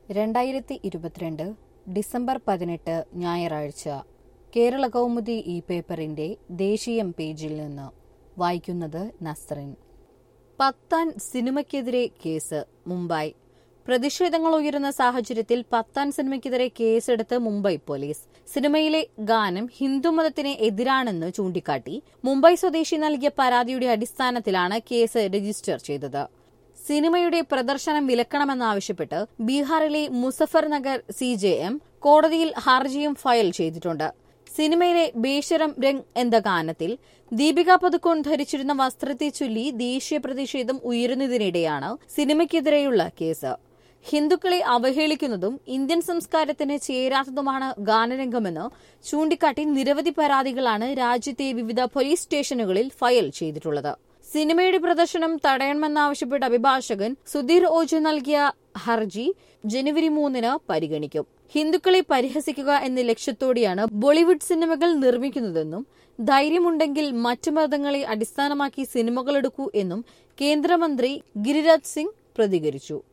രണ്ടായിരത്തി ഇരുപത്തിരണ്ട് ഡിസംബർ പതിനെട്ട് ഞായറാഴ്ച കേരള കൗമുദി ഈ പേപ്പറിന്റെ ദേശീയം പേജിൽ നിന്ന് വായിക്കുന്നത് നസ്റിൻ പത്താൻ സിനിമയ്ക്കെതിരെ കേസ് മുംബൈ പ്രതിഷേധങ്ങൾ ഉയരുന്ന സാഹചര്യത്തിൽ പത്താൻ സിനിമയ്ക്കെതിരെ കേസെടുത്ത് മുംബൈ പോലീസ് സിനിമയിലെ ഗാനം ഹിന്ദുമതത്തിന് എതിരാണെന്ന് ചൂണ്ടിക്കാട്ടി മുംബൈ സ്വദേശി നൽകിയ പരാതിയുടെ അടിസ്ഥാനത്തിലാണ് കേസ് രജിസ്റ്റർ ചെയ്തത് സിനിമയുടെ പ്രദർശനം വിലക്കണമെന്നാവശ്യപ്പെട്ട് ബീഹാറിലെ Muzaffar Nagar C J M കോടതിയിൽ ഹർജിയും ഫയൽ ചെയ്തിട്ടുണ്ട് സിനിമയിലെ ബേഷരം രംഗ് എന്ന ഗാനത്തിൽ ദീപിക പതുക്കോൺ ധരിച്ചിരുന്ന വസ്ത്രത്തെ ചൊല്ലി ദേശീയ പ്രതിഷേധം ഉയരുന്നതിനിടെയാണ് സിനിമയ്ക്കെതിരെയുള്ള കേസ് ഹിന്ദുക്കളെ അവഹേളിക്കുന്നതും ഇന്ത്യൻ സംസ്കാരത്തിന് ചേരാത്തതുമാണ് ഗാനരംഗമെന്ന് ചൂണ്ടിക്കാട്ടി നിരവധി പരാതികളാണ് രാജ്യത്തെ വിവിധ പോലീസ് സ്റ്റേഷനുകളിൽ ഫയൽ ചെയ്തിട്ടുള്ളത് സിനിമയുടെ പ്രദർശനം തടയണമെന്നാവശ്യപ്പെട്ട അഭിഭാഷകൻ സുധീർ ഓജ നൽകിയ ഹർജി ജനുവരി മൂന്നിന് പരിഗണിക്കും ഹിന്ദുക്കളെ പരിഹസിക്കുക എന്ന ലക്ഷ്യത്തോടെയാണ് ബോളിവുഡ് സിനിമകൾ നിർമ്മിക്കുന്നതെന്നും ധൈര്യമുണ്ടെങ്കിൽ മറ്റു മതങ്ങളെ അടിസ്ഥാനമാക്കി സിനിമകളെടുക്കൂ എന്നും കേന്ദ്രമന്ത്രി ഗിരിരാജ് സിംഗ് പ്രതികരിച്ചു